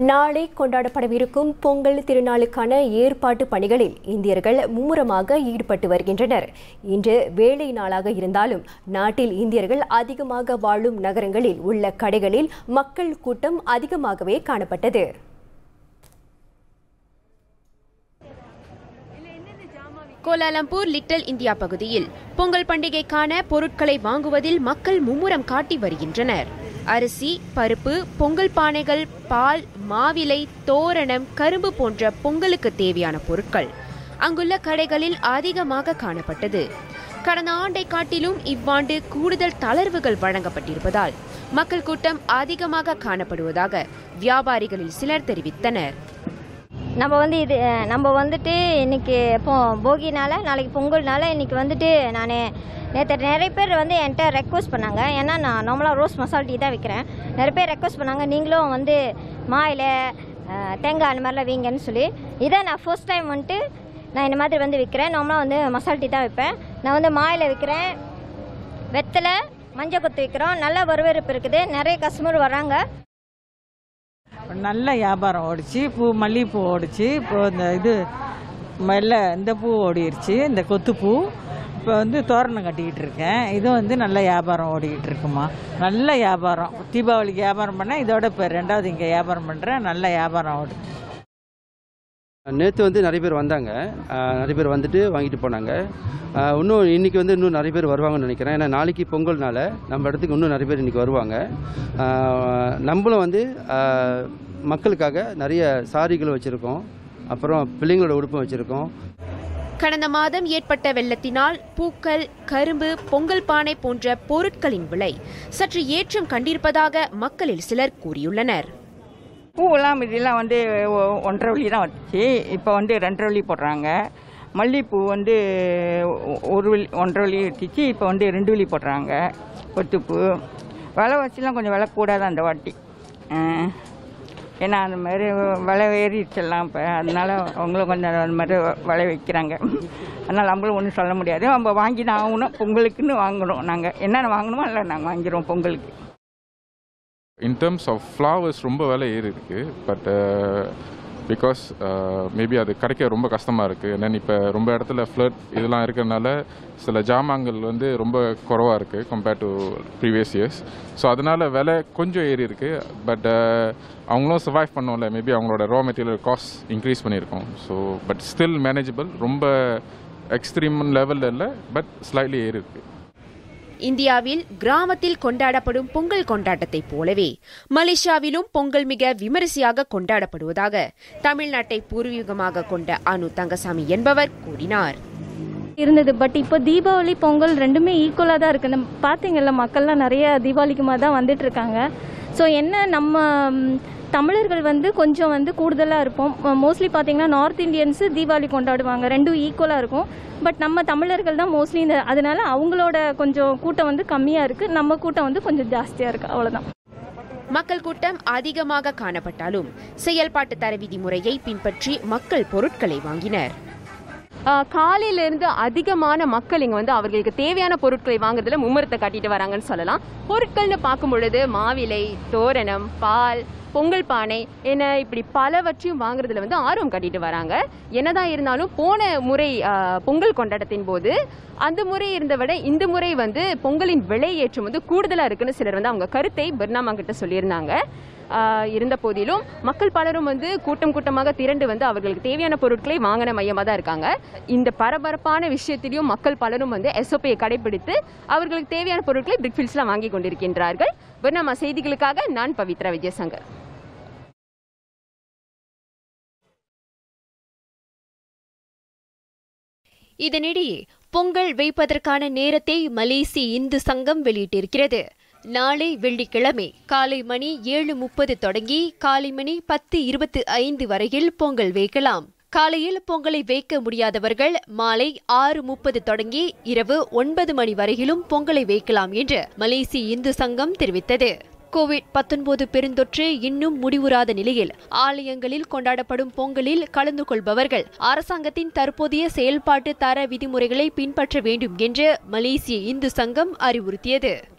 நாளை கொண்டாடப்படவிருக்கும் பொங்கல் திருநாளுக்கான ஏற்பாட்டு பணிகளில் இந்தியர்கள் மும்முரமாக ஈடுபட்டு வருகின்றனர் இன்று வேலை நாளாக இருந்தாலும் நாட்டில் இந்தியர்கள் அதிகமாக வாழும் நகரங்களில் உள்ள கடைகளில் மக்கள் கூட்டம் அதிகமாகவே காணப்பட்டது கோலாலம்பூர் லிட்டில் இந்தியா பகுதியில் பொங்கல் பண்டிகைக்கான பொருட்களை வாங்குவதில் மக்கள் மும்முரம் காட்டி வருகின்றனர் அரிசி பருப்பு பொங்கல் பானைகள் பால் மாவிலை தோரணம் கரும்பு போன்ற பொங்கலுக்கு தேவையான பொருட்கள் அங்குள்ள கடைகளில் அதிகமாக காணப்பட்டது கடந்த ஆண்டை காட்டிலும் இவ்வாண்டு கூடுதல் தளர்வுகள் வழங்கப்பட்டிருப்பதால் மக்கள் கூட்டம் அதிகமாக காணப்படுவதாக வியாபாரிகளில் சிலர் தெரிவித்தனர் நம்ம வந்து இது அஹ், நம்ம வந்துட்டு இன்னைக்கு பொ போகினால நாளைக்கு பொங்கல்னால இன்னைக்கு வந்துட்டு நான் நேற்று நிறைய பேர் வந்து என்கிட்ட ரெக்வஸ்ட் பண்ணாங்க ஏன்னா நான் நார்மலாக ரோஸ் மசால் டீ தான் விற்கிறேன் நிறைய பேர் ரெக்வஸ்ட் பண்ணாங்க நீங்களும் வந்து மாயில் தேங்காய் அந்த மாதிரிலாம் வீங்கன்னு சொல்லி இதை நான் ஃபர்ஸ்ட் டைம் வந்துட்டு நான் இந்த மாதிரி வந்து விற்கிறேன் நார்மலாக வந்து மசால் டீ தான் விற்பேன் நான் வந்து மாயில் விற்கிறேன் வெத்தலை மஞ்சள் கொத்து விற்கிறோம் நல்ல வரவேற்பு இருக்குது நிறைய கஸ்டமர் வராங்க நல்ல வியாபாரம் ஓடிச்சு பூ மல்லிகைப்பூ ஓடிச்சு இப்போ இந்த இது மெல்ல இந்த பூ ஓடிடுச்சு இந்த கொத்துப்பூ இப்போ வந்து தோரணம் கட்டிக்கிட்டு இருக்கேன் இது வந்து நல்ல வியாபாரம் ஓடிக்கிட்டு இருக்குமா நல்ல வியாபாரம் தீபாவளிக்கு வியாபாரம் பண்ணேன் இதோட இப்போ ரெண்டாவது இங்கே வியாபாரம் பண்ணுறேன் நல்ல வியாபாரம் ஓடுது நேற்று வந்து நிறைய பேர் வந்தாங்க ஆஹ் நிறைய பேர் வந்துட்டு வாங்கிட்டு போனாங்க ஆஹ் இன்னும் இன்றைக்கி வந்து இன்னும் நிறைய பேர் வருவாங்கன்னு நினைக்கிறேன் ஏன்னா நாளைக்கு பொங்கல்னால நம்ம இடத்துக்கு இன்னும் நிறைய பேர் இன்றைக்கி வருவாங்க ஆஹ் நம்மளும் வந்து ஆஹ் மக்களுக்காக நிறைய சாரிகள் வச்சுருக்கோம் அப்புறம் பிள்ளைங்களோட உடுப்பும் வச்சுருக்கோம் கடந்த மாதம் ஏற்பட்ட வெள்ளத்தினால் பூக்கள் கரும்பு பொங்கல் பானை போன்ற பொருட்களின் விலை சற்று ஏற்றம் கண்டிருப்பதாக மக்களில் சிலர் கூறியுள்ளனர் பூவெல்லாம் இதெல்லாம் வந்து ஒ- ஒன்றரை வழி தான் வந்துச்சு இப்போ வந்து ரெண்டரை வழி போடுறாங்க மல்லிகைப்பூ வந்து ஒ- ஒரு வழி ஒன்றரை வழி எடுத்துச்சு இப்போ வந்து ரெண்டு வழி போடுறாங்க கொத்துப்பூ விலை வச்சுலாம் கொஞ்சம் விலை கூட தான் அந்த வாட்டி அஹ், ஏன்னா அந்த மாதிரி விலை ஏறிடுச்செல்லாம் இப்போ அதனால அவங்களும் கொஞ்சம் அந்த மாதிரி விலை வைக்கிறாங்க அதனால் நம்மளும் ஒன்றும் சொல்ல முடியாது நம்ம வாங்கி தான் ஆகணும் பொங்கலுக்குன்னு வாங்கணும் நாங்கள் என்னென்ன வாங்கணுமோ எல்லாம் நாங்கள் வாங்கிடுவோம் பொங்கலுக்கு இன் டேர்ம்ஸ் ஆஃப் ஃப்ளவர்ஸ் ரொம்ப விலை ஏறி இருக்கு பட் பிகாஸ் மேபி அது கிடைக்க ரொம்ப கஷ்டமாக இருக்குது தென் இப்போ ரொம்ப இடத்துல ஃப்ளட் இதெல்லாம் இருக்கிறதுனால சில ஜாமான்கள் வந்து ரொம்ப குறவாக இருக்குது compared to previous years so அதனால் விலை கொஞ்சம் ஏறி இருக்கு பட் அவங்களும் சர்வைவ் பண்ணோம்ல மேபி அவங்களோட ரா மெட்டீரியல் காஸ்ட் இன்க்ரீஸ் பண்ணியிருக்கோம் ஸோ பட் ஸ்டில் மேனேஜபிள் ரொம்ப எக்ஸ்ட்ரீம் லெவலில் இல்லை பட் ஸ்லைட்லி ஏறி இருக்குது இந்தியாவில் கிராமத்தில் கொண்டாடப்படும் பொங்கல் கொண்டாட்டத்தைப் போலவே மலேசியாவிலும் பொங்கல் மிக விமரிசையாக கொண்டாடப்படுவதாக தமிழ்நாட்டை பூர்வீகமாக கொண்ட அனு தங்கசாமி என்பவர் கூறினார் இருந்தது பட் இப்போ தீபாவளி பொங்கல் ரெண்டுமே ஈக்குவலாக தான் இருக்குது நம்ம பார்த்தீங்கல்ல மக்கள்லாம் நிறைய தீபாவளிக்குமா தான் வந்துட்டு இருக்காங்க ஸோ என்ன நம்ம ம், தமிழர்கள் வந்து கொஞ்சம் வந்து கூடுதலாக இருப்போம் மோஸ்ட்லி பார்த்தீங்கன்னா நார்த் இந்தியன்ஸு தீபாவளி கொண்டாடுவாங்க ரெண்டும் ஈக்குவலாக இருக்கும் பட் நம்ம தமிழர்கள் தான் மோஸ்ட்லி இந்த அதனால அவங்களோட கொஞ்சம் கூட்டம் வந்து கம்மியாக இருக்குது நம்ம கூட்டம் வந்து கொஞ்சம் ஜாஸ்தியாக இருக்குது அவ்வளோதான் மக்கள் கூட்டம் அதிகமாக காணப்பட்டாலும் செயல்பாட்டு தர விதிமுறையை பின்பற்றி மக்கள் பொருட்களை வாங்கினர் காலையிலேருந்து அதிகமான மக்கள் இங்கே வந்து அவர்களுக்கு தேவையான பொருட்களை வாங்குறதுல மும்முரத்தை காட்டிட்டு வராங்கன்னு சொல்லலாம் பொருட்கள்னு பார்க்கும் பொழுது மாவிலை தோரணம் பால் பொங்கல் பானை என இப்படி பலவற்றையும் வாங்குறதுல வந்து ஆர்வம் காட்டிட்டு வராங்க என்னதான் இருந்தாலும் போன முறை ஆ, பொங்கல் கொண்டாட்டத்தின் போது அந்த முறை இருந்த விட இந்த முறை வந்து பொங்கலின் விலை ஏற்றம் வந்து கூடுதலாக இருக்குன்னு சிலர் வந்து அவங்க கருத்தை பர்னாமா கிட்ட சொல்லியிருந்தாங்க ஆஹ் இருந்த போதிலும் மக்கள் பலரும் வந்து கூட்டம் கூட்டமாக திரண்டு வந்து அவர்களுக்கு தேவையான பொருட்களை வாங்கின மையமாக தான் இருக்காங்க இந்த பரபரப்பான விஷயத்திலையும் மக்கள் பலரும் வந்து எஸ்ஓபியை கடைபிடித்து அவர்களுக்கு தேவையான பொருட்களை பிரிக்ஃபீல்ட்ஸ்லாம் வாங்கி கொண்டிருக்கின்றார்கள் பர்னாமா செய்திகளுக்காக நான் பவித்ரா விஜயசங்கர் இதனிடையே பொங்கல் வைப்பதற்கான நேரத்தை மலேசிய இந்து சங்கம் வெளியிட்டிருக்கிறது நாளை வெள்ளிக்கிழமை காலை மணி ஏழு முப்பது தொடங்கி காலை மணி பத்து இருபத்து ஐந்து வரையில் பொங்கல் வைக்கலாம் காலையில் பொங்கலை வைக்க முடியாதவர்கள் மாலை ஆறு முப்பது தொடங்கி இரவு ஒன்பது மணி வரையிலும் பொங்கலை வைக்கலாம் என்று மலேசிய இந்து சங்கம் தெரிவித்தது கோவிட் 19 பெருந்தொற்று இன்னும் முடிவுறாத நிலையில் ஆலயங்களில் கொண்டாடப்படும் பொங்கலில் கலந்து கொள்பவர்கள் அரசாங்கத்தின் தற்போதைய செயல்பாட்டு தர விதிமுறைகளை பின்பற்ற வேண்டும் என்று மலேசிய இந்து சங்கம் அறிவுறுத்தியது